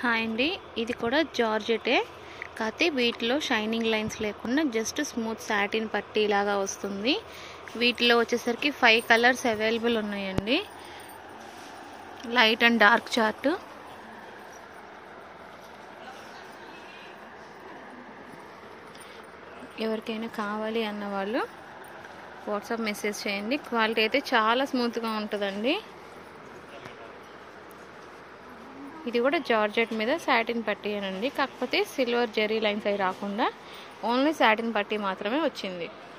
hi అండి ఇది కూడా జార్జెటే కాకపోతే వీటిలో షైనింగ్ లైన్స్ లేకుండా జస్ట్ స్మూత్ సాటిన్ పట్టీ లాగా వస్తుంది వీటిలో వచ్చేసరికి ఫైవ్ కలర్స్ అవైలబుల్ ఉన్నాయండి లైట్ అండ్ డార్క్ చార్ట్ ఎవరికైనా కావాలి అన్న వాళ్ళు వాట్సాప్ మెసేజ్ చేయండి క్వాలిటీ అయితే చాలా స్మూత్గా ఉంటుందండి ఇది కూడా జార్జెట్ మీద సాటిన్ పట్టీ అనండి కాకపోతే సిల్వర్ జెరీ లైన్స్ అవి రాకుండా ఓన్లీ సాటిన్ పట్టీ మాత్రమే వచ్చింది